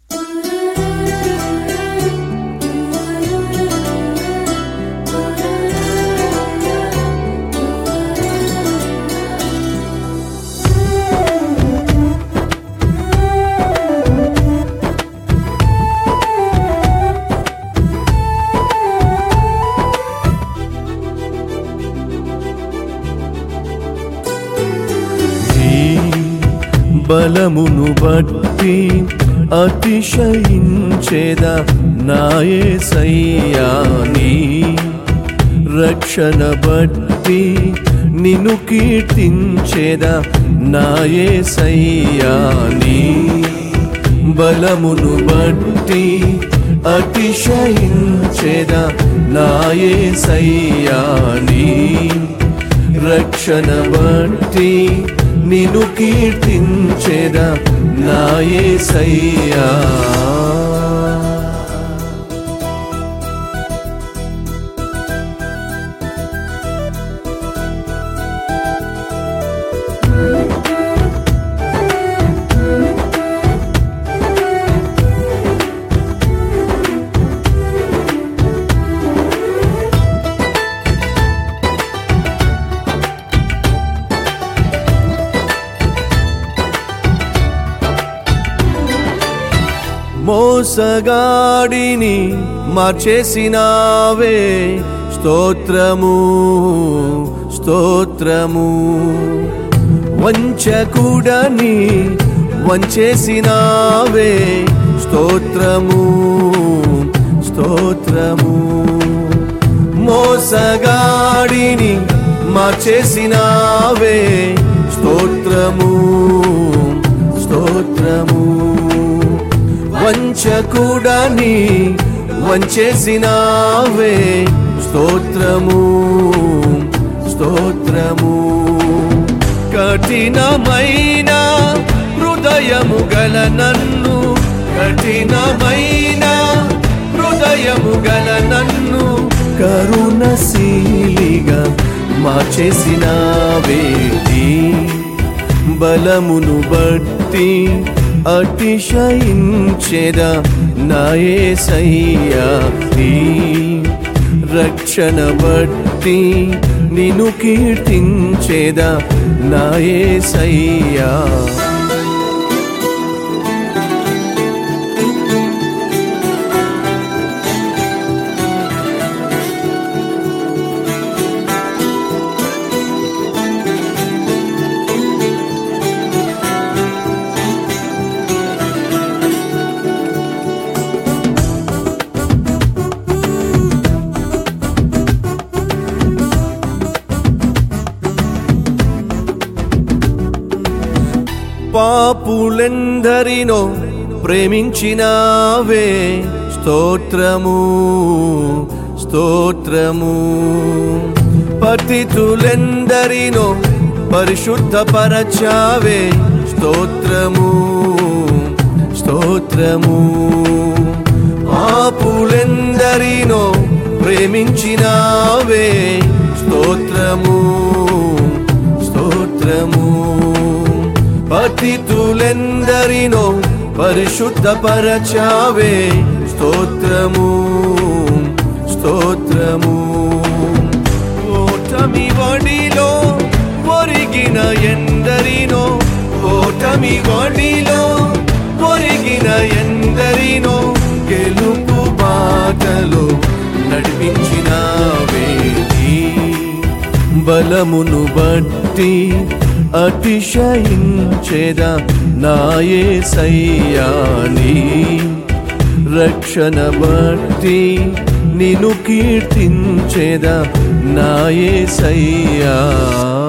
నీ బలమును బట్టి అతిశయించేదా నాయే సయ్యాని రక్షణ బట్టి నిన్ను కీర్తించేదా నాయే సయ్యాని బలమును బట్టి అతిశయించేదా నాయే సయ్యాని రక్షణ బట్టి నిన్ను కీర్తించేదా నాయే సయ్యా మోసగాడిని మార్చేసినావే స్తోత్రము స్తోత్రము వంచకుడని వంచేసినావే స్తోత్రము స్తోత్రము మోసగాడిని మార్చేసినావే స్తోత్రము స్తోత్రము వంచకుడని వంచేసినావే స్తోత్రము స్తోత్రము కఠినమైన హృదయము గల నన్ను కఠినమైన హృదయము గల నన్ను కరుణశీలిగా మార్చేసినావేది బలమును బట్టి అతిశయించేదా నాయే సయ్యా నీ రక్షణ బట్టి నిన్ను కీర్తించేదా నాయే సయ్యా పాపులెందరినో ప్రేమించినావే స్తోత్రము స్తోత్రము పతితులెందరినో పరిశుద్ధపరచావే స్తోత్రము స్తోత్రము పాపులెందరినో ప్రేమించినావే స్తోత్రము స్తోత్రము పతితులెందరినో పరిశుద్ధపరచావే స్తోత్రము స్తోత్రము ఓటమి వడిలో ఒరిగిన ఎందరినో ఓటమి వడిలో ఒరిగిన ఎందరినో గెలుపు బాటలో నడిపించినావే బలమును బట్టి అతిశయించేదా నాయే సయ్యాని రక్షణ బట్టి నిన్ను కీర్తించేదా నాయే సయ్యా